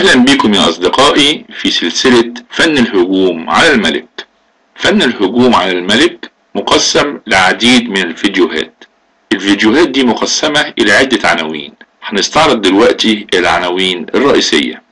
أهلا بكم يا أصدقائي في سلسلة فن الهجوم على الملك فن الهجوم على الملك مقسم لعديد من الفيديوهات الفيديوهات دي مقسمة إلى عدة عناوين هنستعرض دلوقتي العناوين الرئيسية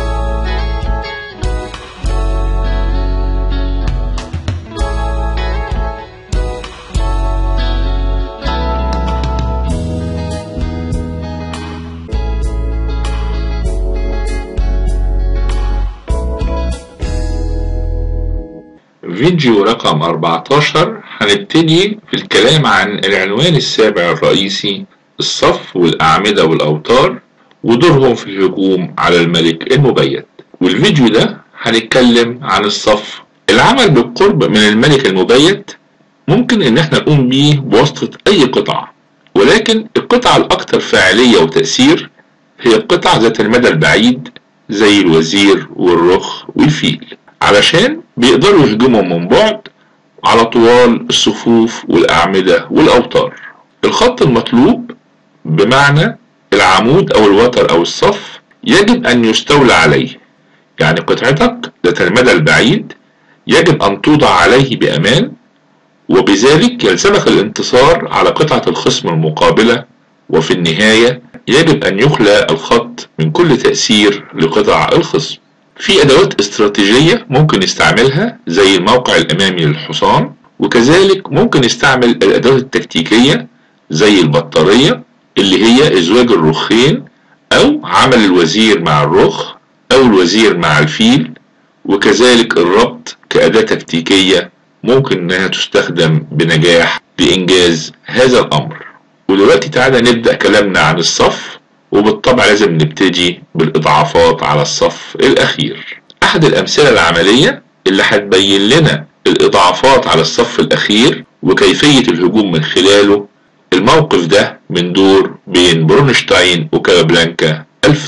فيديو رقم 14 هنبتدي في الكلام عن العنوان السابع الرئيسي الصف والأعمدة والأوتار ودورهم في الهجوم على الملك المبيت والفيديو ده هنتكلم عن الصف العمل بالقرب من الملك المبيت ممكن ان احنا نقوم بيه بواسطة اي قطعة ولكن القطعة الاكثر فاعلية وتأثير هي القطع ذات المدى البعيد زي الوزير والرخ والفيل علشان بيقدروا يهجموا من بعد على طوال الصفوف والأعمدة والأوتار الخط المطلوب بمعنى العمود أو الوتر أو الصف يجب أن يستولى عليه يعني قطعتك ذات المدى البعيد يجب أن توضع عليه بأمان وبذلك يلزمك الانتصار على قطعة الخصم المقابلة وفي النهاية يجب أن يخلى الخط من كل تأثير لقطع الخصم في أدوات استراتيجية ممكن نستعملها زي الموقع الأمامي للحصان وكذلك ممكن نستعمل الأدوات التكتيكية زي البطارية اللي هي إزواج الرخين أو عمل الوزير مع الرخ أو الوزير مع الفيل وكذلك الربط كأداة تكتيكية ممكن إنها تستخدم بنجاح لإنجاز هذا الأمر ودلوقتي تعالى نبدأ كلامنا عن الصف وبالطبع لازم نبتدي بالإضعافات على الصف الأخير أحد الأمثلة العملية اللي هتبين لنا الإضعافات على الصف الأخير وكيفية الهجوم من خلاله الموقف ده من دور بين برونشتاين وكابلانكا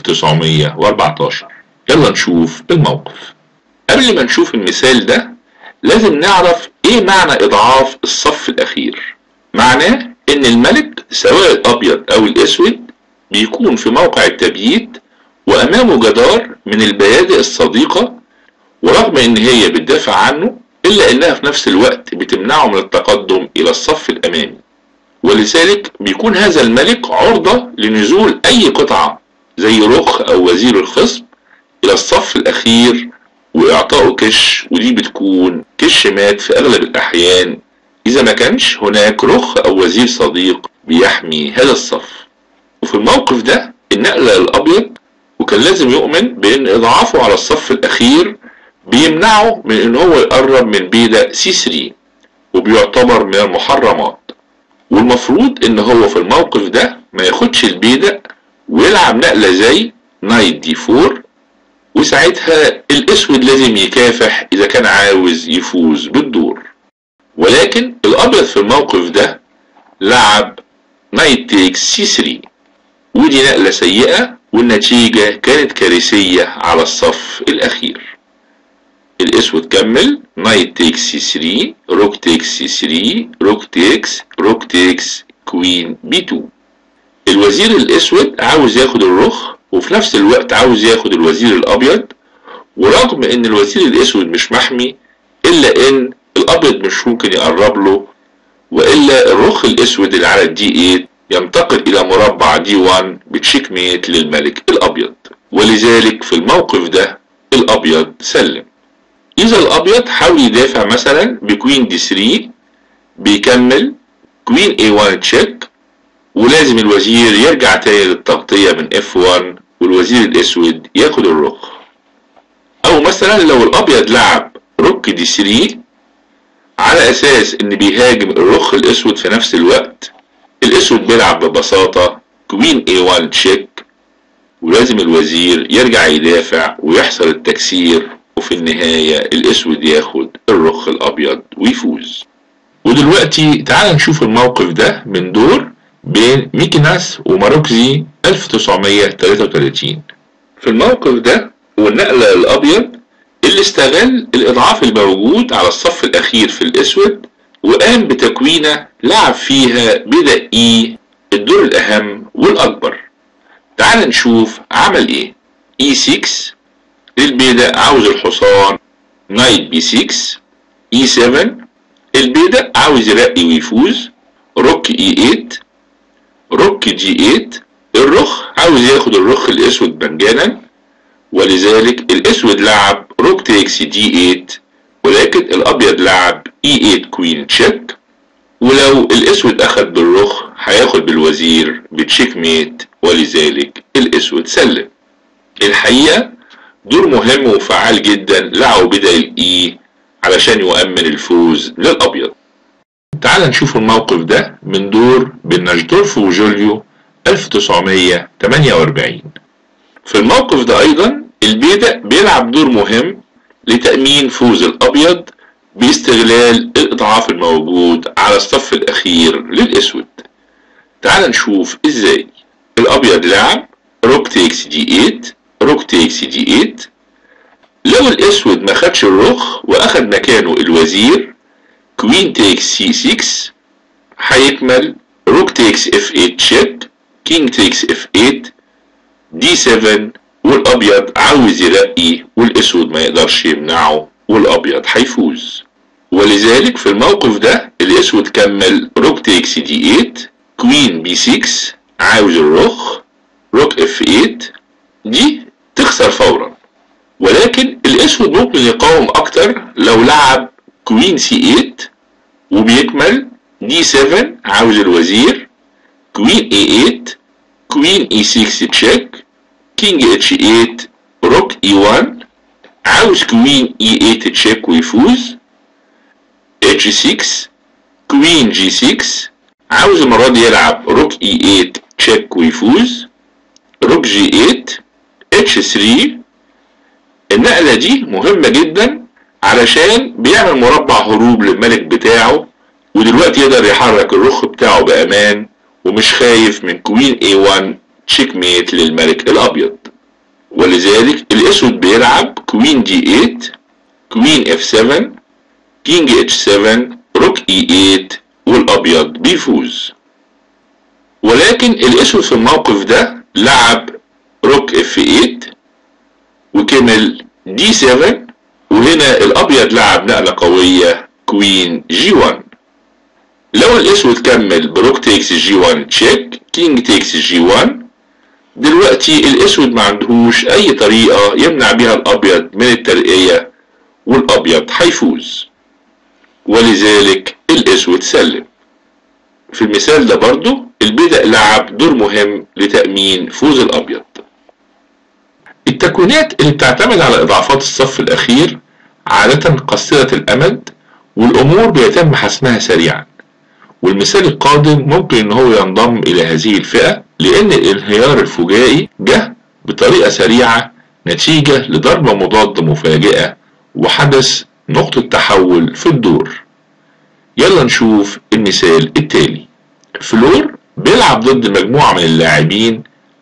1914 يلا نشوف الموقف قبل ما نشوف المثال ده لازم نعرف ايه معنى اضعاف الصف الاخير معناه ان الملك سواء الابيض او الاسود بيكون في موقع التبييت وامامه جدار من البيادق الصديقة ورغم ان هي بتدافع عنه الا انها في نفس الوقت بتمنعه من التقدم الى الصف الامامي ولذلك بيكون هذا الملك عرضة لنزول اي قطعة زي رخ او وزير الخصم الى الصف الاخير واعطائه كش ودي بتكون كش مات في اغلب الاحيان اذا ما كانش هناك رخ او وزير صديق بيحمي هذا الصف وفي الموقف ده النقلة الابيض وكان لازم يؤمن بان اضعافه على الصف الاخير بيمنعه من ان هو يقرب من بيدق سي 3 وبيعتبر من المحرمات والمفروض ان هو في الموقف ده ما ياخدش البيدق ويلعب نقلة زي نايت دي 4 وساعتها الاسود لازم يكافح اذا كان عاوز يفوز بالدور ولكن الابيض في الموقف ده لعب نايت تيكس سي 3 ودي نقلة سيئة والنتيجة كانت كارثية على الصف الأخير الأسود كمل نايت تيكس سي 3 روك تيكس سي 3 روك تيكس روك تيكس كوين بي 2 الوزير الأسود عاوز ياخد الرخ وفي نفس الوقت عاوز ياخد الوزير الأبيض ورغم إن الوزير الأسود مش محمي إلا إن الأبيض مش ممكن يقرب له وإلا الرخ الأسود اللي على الدي 8 ينتقل إلى مربع دي 1 بتشيك ميت للملك الأبيض ولذلك في الموقف ده الأبيض سلم إذا الأبيض حاول يدافع مثلا بكوين دي 3 بيكمل كوين اي 1 تشيك ولازم الوزير يرجع تاني للتغطية من اف 1 والوزير الأسود ياخد الرخ أو مثلا لو الأبيض لعب روك دي 3 على أساس إن بيهاجم الرخ الأسود في نفس الوقت الاسود بيلعب ببساطة كوين اي 1 تشيك ولازم الوزير يرجع يدافع ويحصل التكسير وفي النهاية الاسود ياخد الرخ الابيض ويفوز ودلوقتي تعال نشوف الموقف ده من دور بين ميكيناس وماروكزي 1933 في الموقف ده والنقلة الابيض اللي استغل الاضعاف الموجود على الصف الاخير في الاسود وقام بتكوينة لعب فيها بدأ اي الدور الاهم والاكبر تعال نشوف عمل ايه اي 6 البيدق عاوز الحصان نايت بي 6 اي 7 البيدق عاوز يرقي ويفوز روك اي 8 روك جي 8 الرخ عاوز ياخد الرخ الاسود مجانا ولذلك الاسود لعب روك تيكس دي 8 ولكن الابيض لعب اي 8 كوين تشيك ولو الاسود اخد بالرخ هياخد بالوزير بتشيك ميت ولذلك الاسود سلم الحقيقة دور مهم وفعال جدا لعبوا بدا الاي علشان يؤمن الفوز للابيض تعال نشوف الموقف ده من دور بنجدورف وجوليو 1948 في الموقف ده ايضا البيدق بيلعب دور مهم لتأمين فوز الابيض باستغلال الاضعاف الموجود على الصف الاخير للاسود تعال نشوف ازاي الابيض لعب روك تيكس دي 8 روك تيكس دي 8 لو الاسود ما خدش الرخ واخد مكانه الوزير كوين تيكس سي 6 هيكمل روك تيكس اف 8 تشيك كينج تيكس اف 8 دي 7 والابيض عاوز يرقي والاسود ما يقدرش يمنعه والابيض هيفوز ولذلك في الموقف ده الاسود كمل روك تيكس دي 8 كوين بي 6 عاوز الرخ روك اف 8 دي تخسر فورا ولكن الاسود ممكن يقاوم اكتر لو لعب كوين سي 8 وبيكمل دي 7 عاوز الوزير كوين اي 8 كوين اي 6 تشيك كينج اتش 8 روك اي 1 عاوز كوين اي 8 تشيك ويفوز اتش 6 كوين جي 6 عاوز المرة دي يلعب روك اي 8 تشيك ويفوز روك جي 8 اتش 3 النقلة دي مهمة جدا علشان بيعمل مربع هروب للملك بتاعه ودلوقتي يقدر يحرك الرخ بتاعه بأمان ومش خايف من كوين A1 تشيك ميت للملك الأبيض ولذلك الأسود بيلعب كوين دي 8 كوين اف 7 كينج اتش 7 روك اي 8 والأبيض بيفوز ولكن الأسود في الموقف ده لعب روك اف 8 وكمل دي 7 وهنا الابيض لعب نقله قويه كوين جي 1 لو الاسود كمل بروك تيكس جي 1 تشيك كينج تيكس جي 1 دلوقتي الاسود ما عندهوش اي طريقه يمنع بيها الابيض من الترقيه والابيض هيفوز ولذلك الاسود سلم في المثال ده برضو البدء لعب دور مهم لتأمين فوز الأبيض التكوينات اللي بتعتمد على إضعافات الصف الأخير عادة قصيرة الأمد والأمور بيتم حسمها سريعا والمثال القادم ممكن إن هو ينضم إلى هذه الفئة لأن الانهيار الفجائي جه بطريقة سريعة نتيجة لضربة مضاد مفاجئة وحدث نقطة تحول في الدور يلا نشوف المثال التالي فلور بيلعب ضد مجموعة من اللاعبين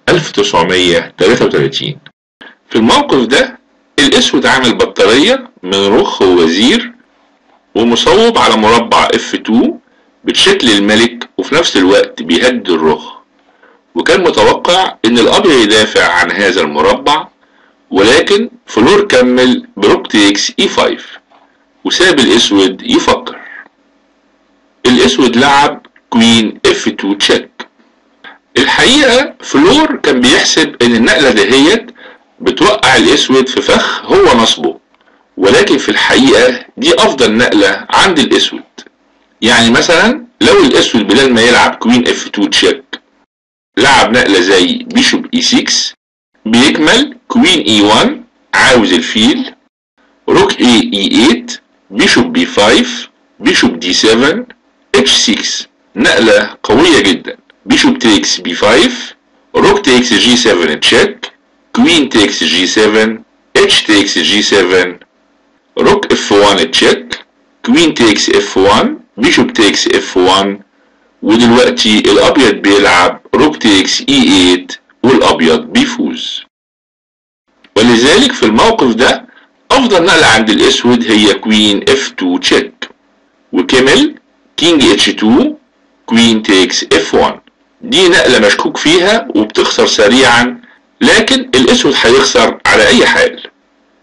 1933 في الموقف ده الاسود عامل بطارية من رخ ووزير ومصوب على مربع F2 بشكل الملك وفي نفس الوقت بيهدد الرخ وكان متوقع ان الابيض يدافع عن هذا المربع ولكن فلور كمل بروك تيكس E5 وساب الاسود يفكر الاسود لعب كوين F2 تشيك الحقيقة فلور كان بيحسب ان النقلة دهيت بتوقع الاسود في فخ هو نصبه ولكن في الحقيقة دي افضل نقلة عند الاسود يعني مثلا لو الاسود بدل ما يلعب كوين F2 تشيك لعب نقلة زي بيشوب E6 بيكمل كوين E1 عاوز الفيل روك A E8 بيشوب B5 بيشوب D7 H6 نقلة قوية جدا بيشوب تيكس B5 روك تيكس G7 تشيك كوين تيكس G7 H تيكس G7 روك F1 تشيك كوين تيكس F1 بيشوب تيكس F1 ودلوقتي الابيض بيلعب روك تيكس E8 والابيض بيفوز ولذلك في الموقف ده افضل نقلة عند الاسود هي كوين F2 تشيك وكمل كينج H2 كوين تيكس F1 دي نقلة مشكوك فيها وبتخسر سريعا لكن الاسود هيخسر على اي حال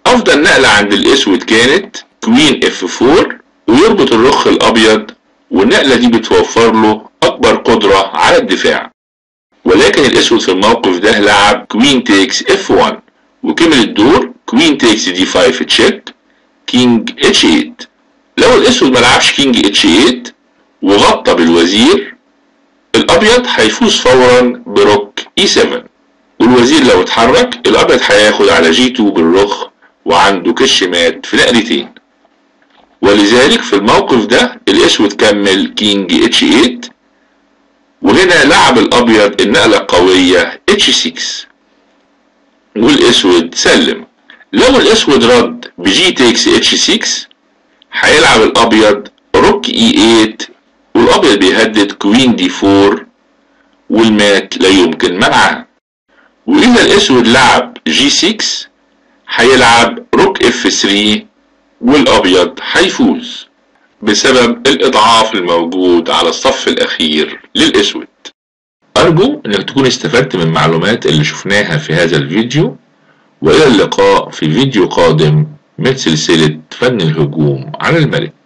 افضل نقلة عند الاسود كانت كوين اف 4 ويربط الرخ الابيض والنقلة دي بتوفر له اكبر قدرة على الدفاع ولكن الاسود في الموقف ده لعب كوين تيكس اف 1 وكمل الدور كوين تيكس دي 5 تشيك كينج اتش 8 لو الاسود ما لعبش كينج اتش 8 وغطى بالوزير الابيض هيفوز فورا بروك اي 7 والوزير لو اتحرك الابيض هياخد على جي 2 بالرخ وعنده كش مات في نقلتين ولذلك في الموقف ده الاسود كمل كينج اتش 8 وهنا لعب الابيض النقلة القوية اتش 6 والاسود سلم لو الاسود رد بجي تيكس اتش 6 هيلعب الابيض روك اي 8 والابيض بيهدد كوين دي 4 والمات لا يمكن منعها واذا الاسود لعب جي 6 هيلعب روك اف 3 والابيض هيفوز بسبب الاضعاف الموجود على الصف الاخير للاسود ارجو انك تكون استفدت من المعلومات اللي شفناها في هذا الفيديو والى اللقاء في فيديو قادم من سلسلة فن الهجوم على الملك